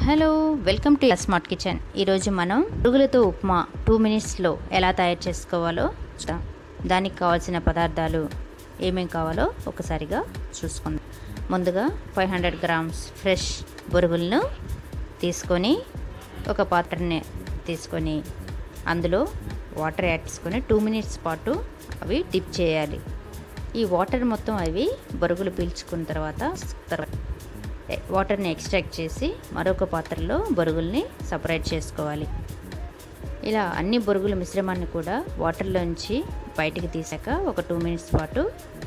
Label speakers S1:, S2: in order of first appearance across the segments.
S1: hello welcome to smart kitchen ఈరోజు మనం పురుగులతో upma two మినిట్స్లో ఎలా తయారు చేసుకోవాలో చూద్దాం దానికి కావాల్సిన పదార్థాలు ఏమేమి కావాలో ఒకసారిగా చూసుకుందాం ముందుగా ఫైవ్ హండ్రెడ్ గ్రామ్స్ ఫ్రెష్ బొరుగులను తీసుకొని ఒక పాత్రని తీసుకొని అందులో వాటర్ యాడ్ చేసుకొని టూ మినిట్స్ పాటు అవి డిప్ చేయాలి ఈ వాటర్ మొత్తం అవి బొరుగులు పీల్చుకున్న తర్వాత తర్వాత వాటర్ని ఎక్స్ట్రాక్ట్ చేసి మరొక పాత్రలో బొరుగుల్ని సపరేట్ చేసుకోవాలి ఇలా అన్ని బొరుగుల మిశ్రమాన్ని కూడా వాటర్లోంచి బయటికి తీసాక ఒక టూ మినిట్స్ పాటు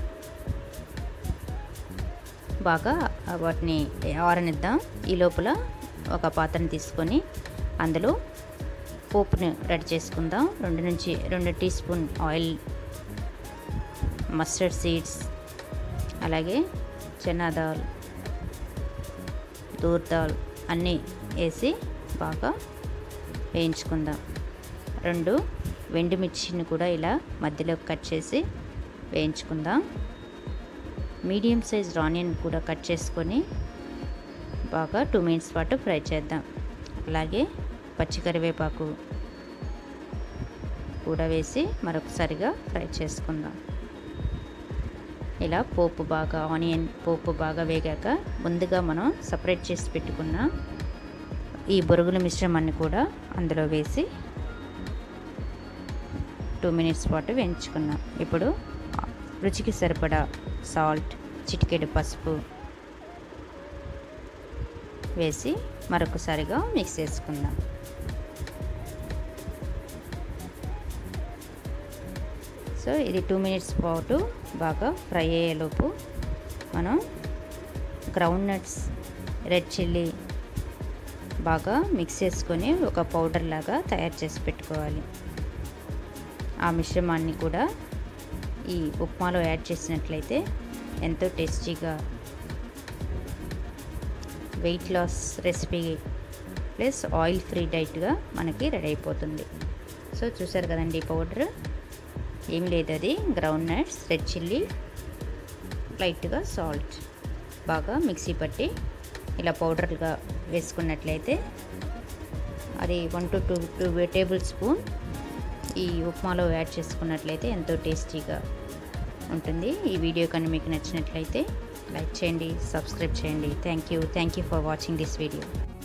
S1: బాగా వాటిని ఆరనిద్దాం ఈ లోపల ఒక పాత్రని తీసుకొని అందులో పోపుని రెడీ చేసుకుందాం రెండు నుంచి రెండు teaspoon oil mustard seeds అలాగే చనా దాల్ దూర్ దాల్ అన్నీ వేసి బాగా వేయించుకుందాం రెండు వెండి మిర్చిని కూడా ఇలా మధ్యలో కట్ చేసి వేయించుకుందాం మీడియం సైజ్ ఆనియన్ కూడా కట్ చేసుకొని బాగా టూ మినిట్స్ పాటు ఫ్రై చేద్దాం అలాగే పచ్చి కరివేపాకు కూడా వేసి మరొకసారిగా ఫ్రై చేసుకుందాం ఇలా పోపు బాగా ఆనియన్ పోపు బాగా వేగాక ముందుగా మనం సపరేట్ చేసి పెట్టుకున్న ఈ బొరుగుల మిశ్రమాన్ని కూడా అందులో వేసి టూ మినిట్స్ పాటు వేయించుకున్నాం ఇప్పుడు రుచికి సరిపడా సాల్ట్ చిటికెడు పసుపు వేసి మరొకసారిగా మిక్స్ చేసుకుందాం సో ఇది టూ మినిట్స్ పాటు బాగా ఫ్రై అయ్యేలోపు మనం గ్రౌండ్ నట్స్ రెడ్ చిల్లీ బాగా మిక్స్ చేసుకొని ఒక పౌడర్ లాగా తయారు చేసి పెట్టుకోవాలి ఆ మిశ్రమాన్ని కూడా ఈ ఉప్మాలో యాడ్ చేసినట్లయితే ఎంతో టేస్టీగా weight loss recipe plus oil free డైట్గా మనకి రెడీ అయిపోతుంది సో చూసారు కదండి ఈ పౌడర్ ఏం లేదు అది గ్రౌండ్ నట్స్ రెడ్ చిల్లీ లైట్గా సాల్ట్ బాగా మిక్సీ పట్టి ఇలా పౌడర్గా వేసుకున్నట్లయితే అది one to two two tablespoon ఈ ఉప్మాలో యాడ్ చేసుకున్నట్లయితే ఎంతో టేస్టీగా ఉంటుంది ఈ వీడియో కానీ మీకు నచ్చినట్లయితే లైక్ చేయండి సబ్స్క్రైబ్ చేయండి thank you thank you for watching this video